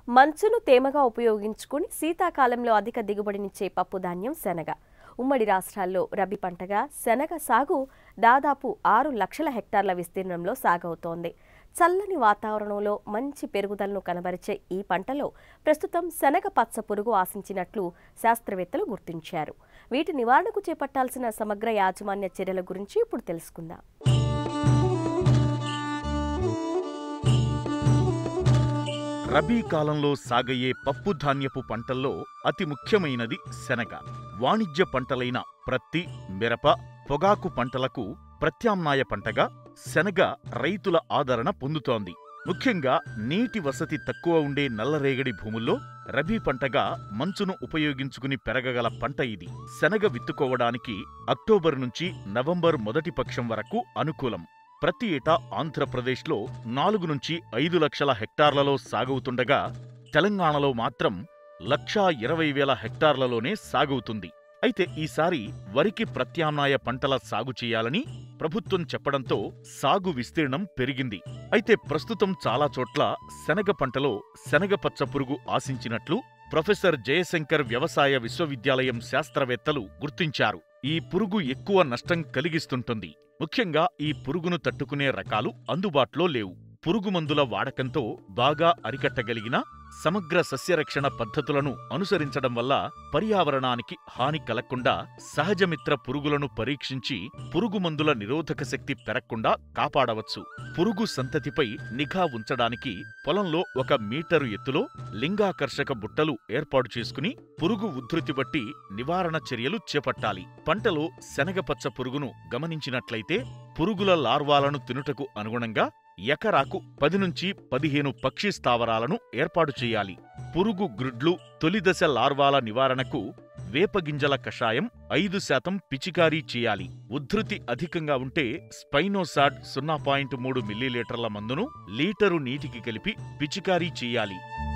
మంచును తేమగా ఉపయోగించుకుని శీతాకాలంలో అధిక దిగుబడినిచ్చే పప్పు ధాన్యం శనగ ఉమ్మడి రాష్ట్రాల్లో రబీ పంటగా శనగ సాగు దాదాపు ఆరు లక్షల హెక్టార్ల విస్తీర్ణంలో సాగవుతోంది చల్లని వాతావరణంలో మంచి పెరుగుదలను కనబరిచే ఈ పంటలో ప్రస్తుతం శనగ పచ్చ పురుగు ఆశించినట్లు శాస్త్రవేత్తలు గుర్తించారు వీటి నివారణకు చేపట్టాల్సిన సమగ్ర యాజమాన్య చర్యల గురించి ఇప్పుడు తెలుసుకుందాం రబీ కాలంలో సాగయ్యే పప్పు ధాన్యపు పంటల్లో అతి ముఖ్యమైనది శనగ వాణిజ్య పంటలైన ప్రత్తి మిరప పొగాకు పంటలకు ప్రత్యామ్నాయ పంటగా శనగ రైతుల ఆదరణ పొందుతోంది ముఖ్యంగా నీటి వసతి తక్కువ ఉండే నల్లరేగడి భూముల్లో రబీ పంటగా మంచును ఉపయోగించుకుని పెరగగల పంట ఇది శనగ విత్తుకోవడానికి అక్టోబర్ నుంచి నవంబర్ మొదటి పక్షం వరకు అనుకూలం ప్రతి ఏటా ఆంధ్రప్రదేశ్లో నాలుగు నుంచి ఐదు లక్షల హెక్టార్లలో సాగవుతుండగా తెలంగాణలో మాత్రం లక్షా ఇరవై వేల హెక్టార్లలోనే సాగవుతుంది అయితే ఈసారి వరికి ప్రత్యామ్నాయ పంటల సాగు చేయాలని ప్రభుత్వం చెప్పడంతో సాగు విస్తీర్ణం పెరిగింది అయితే ప్రస్తుతం చాలా చోట్ల శనగ పంటలో శనగ పచ్చ పురుగు ఆశించినట్లు ప్రొఫెసర్ జయశంకర్ వ్యవసాయ విశ్వవిద్యాలయం శాస్త్రవేత్తలు గుర్తించారు ఈ పురుగు ఎక్కువ నష్టం కలిగిస్తుంటుంది ముఖ్యంగా ఈ పురుగును తట్టుకునే రకాలు అందుబాటులో లేవు పురుగు మందుల వాడకంతో బాగా అరికట్టగలిగిన సమగ్ర సస్యరక్షణ పద్ధతులను అనుసరించడం వల్ల పర్యావరణానికి హాని కలగకుండా సహజమిత్ర పురుగులను పరీక్షించి పురుగు మందుల నిరోధక శక్తి పెరగకుండా కాపాడవచ్చు పురుగు సంతతిపై నిఘా ఉంచడానికి పొలంలో ఒక మీటరు ఎత్తులో లింగాకర్షక బుట్టలు ఏర్పాటు చేసుకుని పురుగు ఉధృతి బట్టి నివారణ చర్యలు చేపట్టాలి పంటలో శనగపచ్చ పురుగును గమనించినట్లయితే పురుగుల లార్వాలను తినుటకు అనుగుణంగా ఎకరాకు పది నుంచి పదిహేను పక్షి స్థావరాలను ఏర్పాటు చేయాలి పురుగు గ్రుడ్లు తొలిదశ లార్వాల నివారణకు వేపగింజల కషాయం ఐదు శాతం పిచికారీ చేయాలి ఉధృతి అధికంగా ఉంటే స్పైనోసాడ్ సున్నా పాయింట్ మూడు మిల్లీలీటర్ల మందును లీటరు నీటికి కలిపి పిచికారీ చేయాలి